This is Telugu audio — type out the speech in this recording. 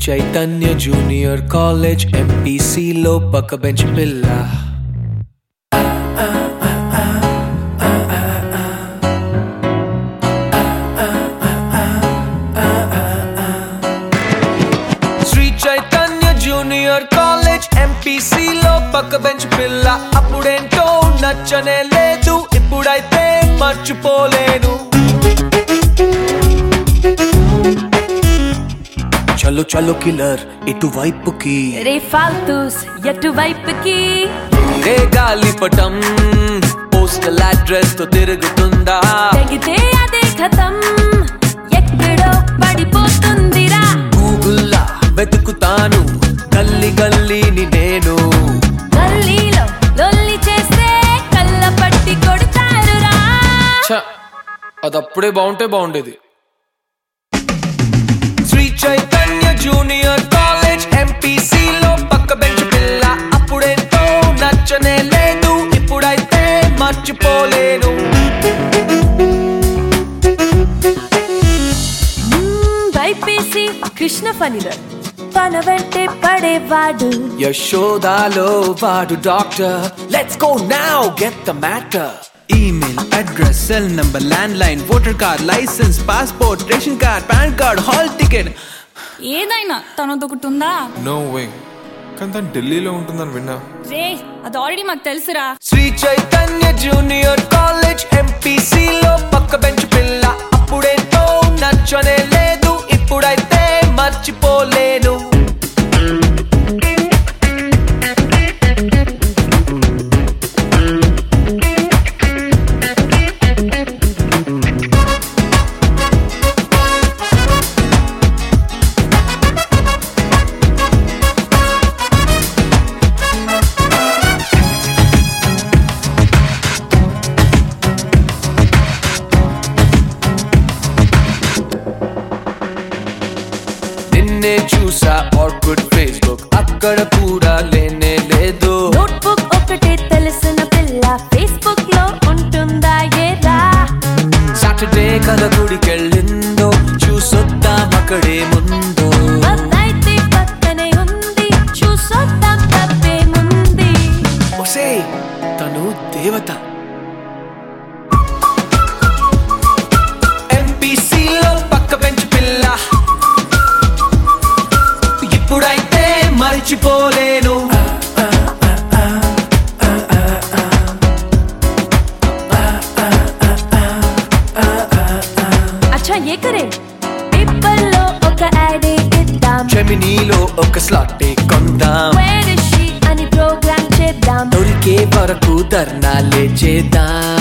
చైతన్య జూనియర్ కాలేజ్ ఎంపీసీలో పక్క బెంచ్ పిల్ల శ్రీ చైతన్య జూనియర్ కాలేజ్ ఎంపీసీలో పక్క బెంచ్ పిల్ల అప్పుడేంటో నచ్చనే లేదు ఇప్పుడైతే మర్చిపోలేను చలో చలో కిల్లర్ ఇటువైపుకి రే ఫాల్తూస్ ఎటువైపుకి రే గాలిపటం పోస్టల్ అడ్రస్ తో తిరుగుతుందా తెగితే అదే కథం ఎక్కడో పడిపోతుందిరా గూగుల్లా వెతుకుతాను గల్లి గల్లీని నేను గల్లీలో లొల్లి చేస్తే కళ్ళ పట్టి కొడతారురా అది అప్పుడే బాగుంటే బాగుండేది శ్రీ చైతన్య జూనియర్ కాలేజ్ ఎంపీసీలో పక్క బెంచ్ పిల్ల అప్పుడేంటో నచ్చనే లేదు ఇప్పుడైతే మర్చిపోలేను వైపేసి కృష్ణ ఫణిలో తన వెంటే పడేవాడు యశోదాలో వాడు doctor let's go now get the matter email address cell number landline voter card licence passport ration card PAN card hall ticket ఏదైనా తనది ఒకటి ఉందా నో వే కానీ తను ఢిల్లీలో ఉంటుందని విన్నా రే అది ఆల్రెడీ మాకు తెలుసురా శ్రీ చైతన్య జూనియర్ కాలేజ్ ఎంపీసీలో పక్క బెంచ్ పిల్ల అప్పుడేంటో నచ్చనే లేదు ఇప్పుడైతే మర్చిపోలేను నిన్నే చూసా ఆర్కుడ్ ఫేస్బుక్ అక్కడ కూడా లేనే లేదు నోట్బుక్ ఒకటే తెలిసిన పిల్ల ఫేస్బుక్ లో ఉంటుందా ఏరా సాటర్డే కథ గుడికెళ్ళిందో చూసొద్దాం అక్కడే ముందు అదైతే పక్కనే ఉంది చూసొద్దాం తప్పేముంది ఒసే తను దేవత ఎంపీసీలో పక్క బెంచ్ పిల్ల ఇప్పుడైతే మర్చిపోలేను అచ్చా ఏ కరే పేపర్ లో ఒక యాడ్ ఇద్దాం జమినీలో ఒక స్లాట్ కొందాం Where is she అని ప్రోగ్రామ్ చేద్దాం దొరికే వరకు ధర్నాలే చేద్దాం